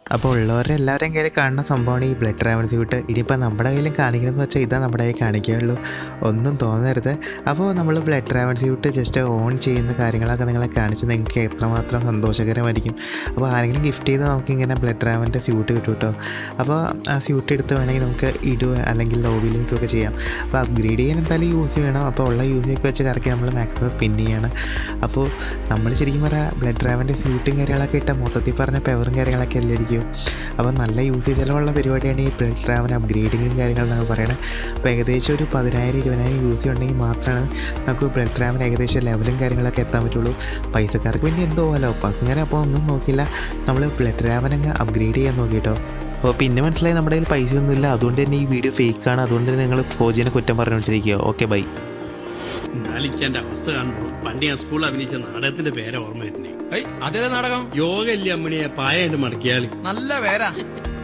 അപ്പോൾ ഉള്ളവരുടെ എല്ലാവരുടെയും കയ്യിൽ കാണുന്ന സംഭവമാണ് ഈ ബ്ലഡ് ട്രാവൽ സ്യൂട്ട് ഇനിയിപ്പോൾ നമ്മുടെ കയ്യിലും കാണിക്കണമെന്ന് വെച്ചാൽ ഇതാ നമ്മുടെ കയ്യിൽ കാണിക്കുകയുള്ളൂ ഒന്നും തോന്നരുത് അപ്പോൾ നമ്മൾ blood travel suit just on ചെയ്യുന്ന കാര്യങ്ങളൊക്കെ നിങ്ങളെ കാണിച്ച് നിങ്ങൾക്ക് എത്രമാത്രം സന്തോഷകരമായിരിക്കും അപ്പോൾ ആരെങ്കിലും ഗിഫ്റ്റ് ചെയ്ത് നമുക്കിങ്ങനെ ബ്ലഡ് ട്രാവലിൻ്റെ സ്യൂട്ട് കിട്ടും കേട്ടോ അപ്പോൾ ആ സ്യൂട്ട് എടുത്ത് വേണമെങ്കിൽ നമുക്ക് ഇടുക അല്ലെങ്കിൽ ലോബിലേക്കൊക്കെ ചെയ്യാം അപ്പോൾ അപ്ഗ്രേഡ് ചെയ്യാൻ എന്തായാലും യൂസ് ചെയ്യണം അപ്പോൾ ഉള്ള യൂസിയൊക്കെ വെച്ച് കറക്കി നമ്മൾ മാക്സിമം സ്പിൻ ചെയ്യണം അപ്പോൾ നമ്മൾ ശരിക്കും പറയാം ബ്ലഡ് ട്രാവലിൻ്റെ സ്യൂട്ടും കാര്യങ്ങളൊക്കെ ഇട്ട മൊത്തത്തിൽ പറഞ്ഞ പവറും കാര്യങ്ങളൊക്കെ അല്ലായിരിക്കും അപ്പോൾ നല്ല യൂസ് ചെയ്താലുള്ള പരിപാടിയാണ് ഈ ബ്ലഡ് ട്രാവൽ അപ്ഗ്രേഡിങ്ങും കാര്യങ്ങളെന്നൊക്കെ പറയുന്നത് അപ്പോൾ ഏകദേശം ഒരു പതിനായിരം ഇരുപതിനായിരം യൂസ് ചെയ്യുന്നുണ്ടെങ്കിൽ മാത്രമാണ് നമുക്ക് ബ്ലഡ് ട്രാവൽ ഏകദേശം ലെവലും കാര്യങ്ങളൊക്കെ എത്താൻ പറ്റുള്ളൂ പൈസക്കാർക്ക് വേണ്ടി എന്തോ പോലോ അപ്പോൾ അങ്ങനെ അപ്പോൾ ഒന്നും നോക്കില്ല നമ്മൾ ബ്ലഡ് ട്രാവൽ അങ്ങ് അപ്ഗ്രേഡ് ചെയ്യാൻ നോക്കിട്ടോ അപ്പോൾ പിന്നെ മനസ്സിലായി നമ്മുടെ കയ്യിൽ പൈസ ഒന്നുമില്ല അതുകൊണ്ട് തന്നെ ഈ വീഡിയോ ഫേക്കാണ് അതുകൊണ്ട് തന്നെ നിങ്ങൾ ഫോജിനെ കുറ്റം പറഞ്ഞുകൊണ്ടിരിക്കുക ഓക്കെ ബൈ നാലിക്കാന്റെ അവസ്ഥ കാണുമ്പോൾ പണ്ട് ഞാൻ സ്കൂളിൽ അഭിനയിച്ച നാടകത്തിന്റെ പേരെ ഓർമ്മ വരുന്നേ ഏയ് അതേതാ നാടകം യോഗ ഇല്ലേ അമ്മണിയെ പായായിട്ട് മടക്കിയാളി നല്ല പേരാ